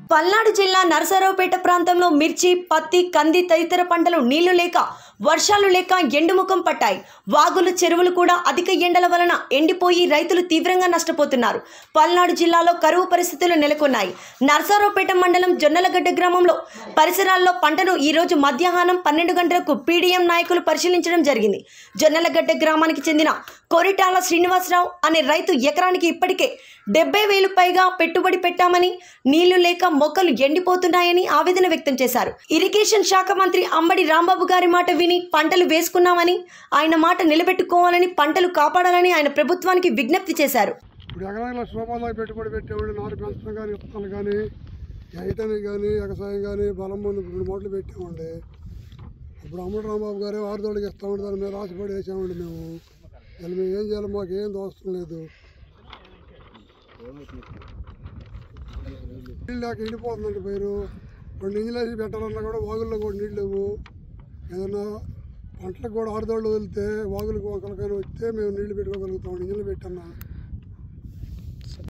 పల్నాడు జిల్లా నరసరావుపేట ప్రాంతంలో మిర్చి పత్తి కంది తదితర పంటలు నీళ్లు లేక వర్షాలు లేక ఎండుముఖం పట్టాయి వాగులు చెరువులు కూడా అధిక ఎండల వలన ఎండిపోయి రైతులు తీవ్రంగా నష్టపోతున్నారు పల్నాడు జిల్లాలో కరువు పరిస్థితులు నెలకొన్నాయి నరసరావుపేట మండలం జొన్నలగడ్డ గ్రామంలో పరిసరాల్లో పంటను ఈ రోజు మధ్యాహ్నం పన్నెండు గంటలకు పీడీఎం నాయకులు పరిశీలించడం జరిగింది జొన్నలగడ్డ గ్రామానికి చెందిన కొరిటాల శ్రీనివాసరావు అనే రైతు ఎకరానికి ఇప్పటికే డెబ్బై వేలు పైగా పెట్టుబడి పెట్టామని నీళ్లు లేక మొక్కలు ఎండిపోతున్నాయని ఆవేదన వ్యక్తం చేశారు ఇరిగేషన్ శాఖ మంత్రి అంబడి రాంబాబు గారి మాట విని పంటలు వేసుకున్నామని ఆయన మాట నిలబెట్టుకోవాలని పంటలు కాపాడాలని ఆయన ప్రభుత్వానికి విజ్ఞప్తి చేశారు ఇప్పుడు ఎకరాల లక్ష రూపాయల పెట్టుబడి పెట్టామండి నారు పెంచడం కానీ విత్తనాలు కానీ ఐటమి కానీ వ్యవసాయం కానీ బలం ముందు రెండు మూటలు పెట్టామండి ఇప్పుడు అమ్మడు రాంబాబు గారు ఆరు తోడికి ఇస్తామండి దాని మీద ఆశపడి వేసామండి మేము దాన్ని మేము ఏం చేయాలి మాకు ఏం దోషం లేదు నీళ్ళు లేక ఎండిపోతుందండి పైరు రెండు ఇంజలు వేసి పెట్టాలన్నా కూడా వాగుల్లో కూడా నీళ్ళు లేవు ఏదన్నా పంటలకు కూడా ఆరుదోళ్ళు వెళ్తే వాగులకు ఒకరికైనా వస్తే మేము నీళ్లు పెట్టుకోగలుగుతాం ఇంజలు పెట్టన్నా